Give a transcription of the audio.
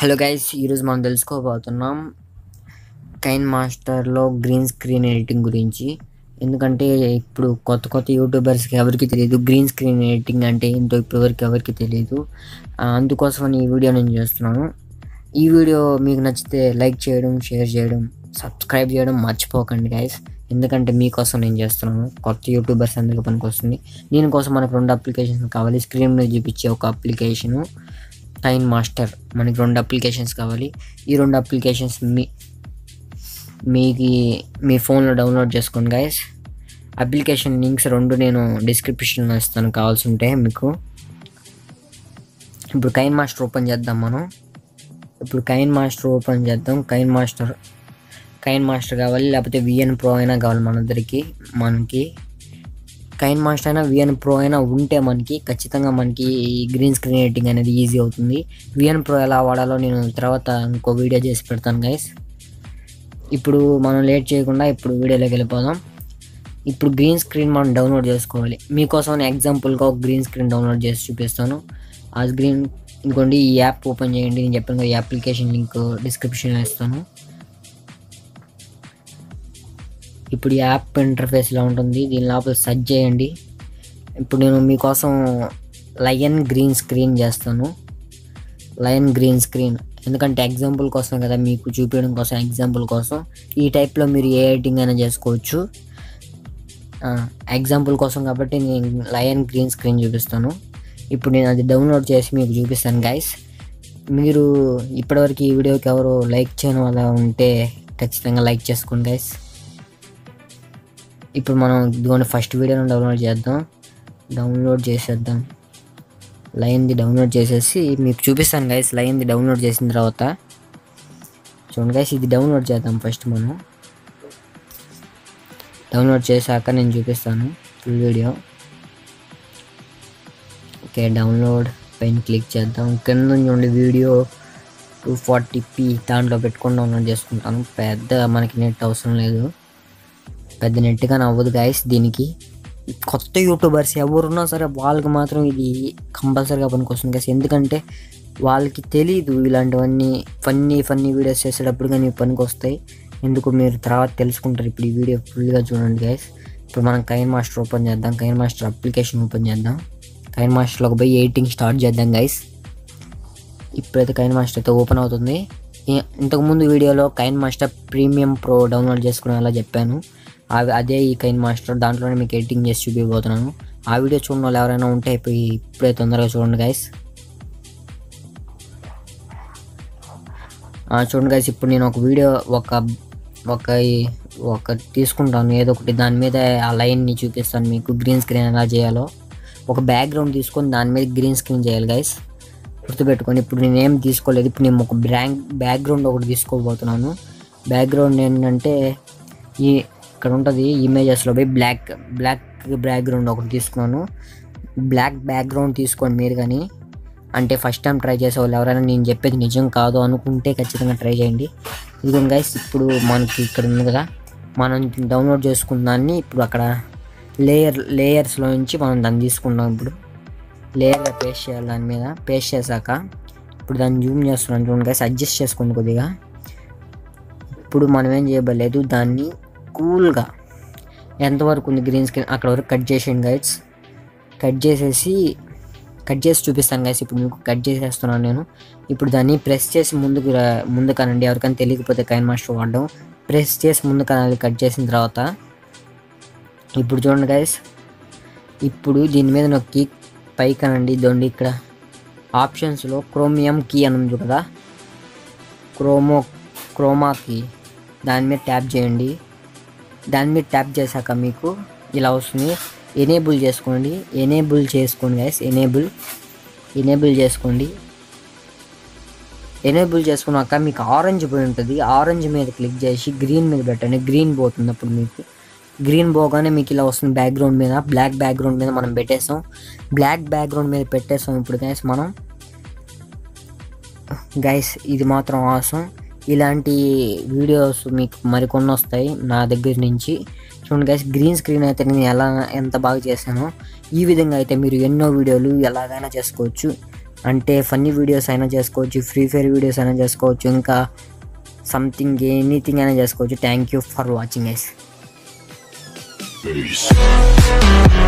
Hello guys ఈరోజు మనం తెలుసుకోబోతున్నాం కైన్ మాస్టర్లో గ్రీన్ స్క్రీన్ ఎడిటింగ్ గురించి ఎందుకంటే ఇప్పుడు కొత్త కొత్త యూట్యూబర్స్కి ఎవరికి తెలియదు గ్రీన్ స్క్రీన్ ఎడిటింగ్ అంటే ఏంటో ఇప్పటివరకు ఎవరికి తెలియదు ఆ, అందుకోసమని ఈ వీడియో నేను చేస్తున్నాను ఈ వీడియో మీకు నచ్చితే లైక్ చేయడం షేర్ చేయడం సబ్స్క్రైబ్ చేయడం మర్చిపోకండి గైస్ ఎందుకంటే మీకోసం నేను చేస్తున్నాను కొత్త యూట్యూబర్స్ అందరికీ పనికొస్తుంది దీనికోసం మనకు రెండు అప్లికేషన్స్ కావాలి స్క్రీన్ మీద చూపించే ఒక అప్లికేషను టైన్ మాస్టర్ మనకి రెండు అప్లికేషన్స్ కావాలి ఈ రెండు అప్లికేషన్స్ మీ మీకు మీ ఫోన్లో డౌన్లోడ్ చేసుకోండి గైస్ అప్లికేషన్ లింక్స్ రెండు నేను డిస్క్రిప్షన్లో ఇస్తాను కావాల్సి ఉంటే మీకు ఇప్పుడు కైన్ మాస్టర్ ఓపెన్ చేద్దాం మనం ఇప్పుడు కైన్ మాస్టర్ ఓపెన్ చేద్దాం కైన్ మాస్టర్ కైన్ మాస్టర్ కావాలి లేకపోతే విఎన్ ప్రో అయినా కావాలి మనందరికి మనకి కైన్ మాస్టర్ అయినా విఎన్ ప్రో అయినా ఉంటే మనకి ఖచ్చితంగా మనకి ఈ గ్రీన్ స్క్రీన్ ఎడిటింగ్ అనేది ఈజీ అవుతుంది విఎన్ ప్రో ఎలా వాడాలో నేను తర్వాత ఇంకో వీడియో చేసి పెడతాను గైస్ ఇప్పుడు మనం లేట్ చేయకుండా ఇప్పుడు వీడియోలోకి వెళ్ళిపోదాం ఇప్పుడు గ్రీన్ స్క్రీన్ మనం డౌన్లోడ్ చేసుకోవాలి మీకోసం నేను ఎగ్జాంపుల్గా ఒక గ్రీన్ స్క్రీన్ డౌన్లోడ్ చేసి చూపిస్తాను ఆ స్క్రీన్ ఇంకోండి ఈ యాప్ ఓపెన్ చేయండి నేను చెప్పాను కదా, ఈ అప్లికేషన్ లింక్ డిస్క్రిప్షన్లో ఇస్తాను ఇప్పుడు ఈ యాప్ ఇంటర్ఫేస్లో ఉంటుంది దీని లోపల సెర్చ్ చేయండి ఇప్పుడు నేను మీకోసం లయన్ గ్రీన్ స్క్రీన్ చేస్తాను లయన్ గ్రీన్ స్క్రీన్ ఎందుకంటే ఎగ్జాంపుల్ కోసం కదా మీకు చూపించడం కోసం ఎగ్జాంపుల్ కోసం ఈ టైప్లో మీరు ఏ ఎడిటింగ్ అయినా చేసుకోవచ్చు ఎగ్జాంపుల్ కోసం కాబట్టి నేను లయన్ గ్రీన్ స్క్రీన్ చూపిస్తాను ఇప్పుడు నేను అది డౌన్లోడ్ చేసి మీకు చూపిస్తాను గైస్ మీరు ఇప్పటివరకు ఈ వీడియోకి ఎవరు లైక్ చేయని వాళ్ళ ఉంటే ఖచ్చితంగా లైక్ చేసుకోండి గైస్ ఇప్పుడు మనం ఇదిగోండి ఫస్ట్ వీడియోని డౌన్లోడ్ చేద్దాం డౌన్లోడ్ చేసేద్దాం లైన్ది డౌన్లోడ్ చేసేసి మీకు చూపిస్తాను గైస్ లైన్ది డౌన్లోడ్ చేసిన తర్వాత చూడండి గైస్ ఇది డౌన్లోడ్ చేద్దాం ఫస్ట్ మనం డౌన్లోడ్ చేశాక నేను చూపిస్తాను ఫుల్ వీడియో ఓకే డౌన్లోడ్ పైన క్లిక్ చేద్దాం కింద చూడండి వీడియో టూ ఫార్టీ పీ దాంట్లో పెట్టుకొని డౌన్లోడ్ చేసుకుంటాను పెద్ద మనకి నెట్ అవసరం లేదు పెద్ద నెట్గా అవ్వదు గాయస్ దీనికి కొత్త యూట్యూబర్స్ ఎవరున్నా సరే వాళ్ళకి మాత్రం ఇది కంపల్సరీగా పనికొస్తుంది గాయస్ ఎందుకంటే వాళ్ళకి తెలీదు ఇలాంటివన్నీ ఫన్నీ ఫన్నీ వీడియోస్ చేసేటప్పుడు కానీ పనికి వస్తాయి ఎందుకు మీరు తర్వాత తెలుసుకుంటారు ఇప్పుడు ఈ వీడియో ఫుల్గా చూడండి గైస్ ఇప్పుడు మనం కైన్ మాస్టర్ ఓపెన్ చేద్దాం కైన్ మాస్టర్ అప్లికేషన్ ఓపెన్ చేద్దాం కైన్ మాస్టర్లోకి పోయి ఎడిటింగ్ స్టార్ట్ చేద్దాం గైస్ ఇప్పుడైతే కైన్ మాస్టర్ అయితే ఓపెన్ అవుతుంది ఈ- ఇంతకుముందు వీడియోలో KineMaster premium pro download చేసుకునేలా చెప్పాను అవి అదే ఈ కైన్ మాస్టర్ దాంట్లోనే మీకు ఎడిటింగ్ చేసి చూపిపోతున్నాను ఆ వీడియో చూడడం వాళ్ళు ఎవరైనా ఉంటే ఇప్పుడు ఇప్పుడే తొందరగా చూడండి గైస్ చూడండి గైస్ ఇప్పుడు నేను ఒక వీడియో ఒక ఒక ఈ- ఒక తీసుకుంటాను ఏదో ఒకటి దాని మీద ఆ లైన్ని చూపిస్తాను మీకు గ్రీన్ స్క్రీన్ ఎలా చేయాలో ఒక బ్యాక్గ్రౌండ్ తీసుకొని దాని మీద గ్రీన్ స్క్రీన్ చేయాలి గైస్ గుర్తుపెట్టుకొని ఇప్పుడు నేను ఏం తీసుకోలేదు ఇప్పుడు నేను ఒక బ్రాంక్ బ్యాక్గ్రౌండ్ ఒకటి తీసుకోబోతున్నాను బ్యాక్గ్రౌండ్ ఏంటంటే ఈ ఇక్కడ ఉంటుంది ఇమేజెస్లో పోయి బ్లాక్ బ్లాక్ బ్యాక్గ్రౌండ్ ఒకటి తీసుకున్నాను బ్లాక్ బ్యాక్గ్రౌండ్ తీసుకోండి మీరు కానీ అంటే ఫస్ట్ టైం ట్రై చేసే వాళ్ళు ఎవరైనా నేను చెప్పేది నిజం కాదు అనుకుంటే ఖచ్చితంగా ట్రై చేయండి ఇదిగోండి గైస్ ఇప్పుడు మనకి ఇక్కడ ఉంది కదా మనం డౌన్లోడ్ చేసుకున్న దాన్ని ఇప్పుడు అక్కడ లేయర్ లేయర్స్లో నుంచి మనం దాన్ని తీసుకుంటాం ఇప్పుడు లేయర్గా పేస్ట్ చేయాలి దాని మీద పేస్ట్ చేశాక ఇప్పుడు దాన్ని జూమ్ చేస్తున్నాను చూడండి గైస్ అడ్జస్ట్ చేసుకోండి కొద్దిగా ఇప్పుడు మనం ఏం చేయబడలేదు దాన్ని కూల్గా ఎంతవరకు ఉంది గ్రీన్ స్క్రీన్ అక్కడ వరకు కట్ చేసేయండి గైడ్స్ కట్ చేసేసి కట్ చేసి చూపిస్తాను గైస్ ఇప్పుడు మీకు కట్ చేసేస్తున్నాను నేను ఇప్పుడు దాన్ని ప్రెస్ చేసి ముందుకు రా- ముందు కనండి ఎవరికైనా తెలియకపోతే కైన్ మాస్టర్ వాడడం ప్రెస్ చేసి ముందు కనాలి కట్ చేసిన తర్వాత ఇప్పుడు చూడండి గైస్ ఇప్పుడు దీని మీద నొక్కి పైకనండి ఇదండి ఇక్కడ ఆప్షన్స్లో క్రోమియం కీ అని ఉంది కదా క్రోమో క్రోమా కీ దాని మీద ట్యాప్ చేయండి దాని మీద ట్యాప్ చేశాక మీకు ఇలా వస్తుంది ఎనేబుల్ చేసుకోండి ఎనేబుల్ చేసుకోండి గైస్ ఎనేబుల్ ఎనేబుల్ చేసుకోండి ఎనేబుల్ చేసుకున్నాక మీకు ఆరెంజ్ పోయి ఉంటుంది ఆరెంజ్ మీద క్లిక్ చేసి గ్రీన్ మీద పెట్టండి గ్రీన్ పోతుంది అప్పుడు మీకు గ్రీన్ పోగానే మీకు ఇలా వస్తుంది బ్యాక్గ్రౌండ్ మీద బ్లాక్ బ్యాక్గ్రౌండ్ మీద మనం పెట్టేస్తాం బ్లాక్ బ్యాక్గ్రౌండ్ మీద పెట్టేస్తాం ఇప్పుడు గైస్ మనం గైస్ ఇది మాత్రం అవసరం ఇలాంటి వీడియోస్ మీకు మరికొన్ని వస్తాయి నా దగ్గర నుంచి చూడండి గైస్ గ్రీన్ స్క్రీన్ అయితే నేను ఎలా ఎంత బాగా చేశానో ఈ విధంగా అయితే మీరు ఎన్నో వీడియోలు ఎలాగైనా చేసుకోవచ్చు అంటే ఫన్నీ వీడియోస్ అయినా చేసుకోవచ్చు ఫ్రీ ఫైర్ వీడియోస్ అయినా చేసుకోవచ్చు ఇంకా సంథింగ్ ఎనీథింగ్ అయినా చేసుకోవచ్చు thank you for watching guys Peace.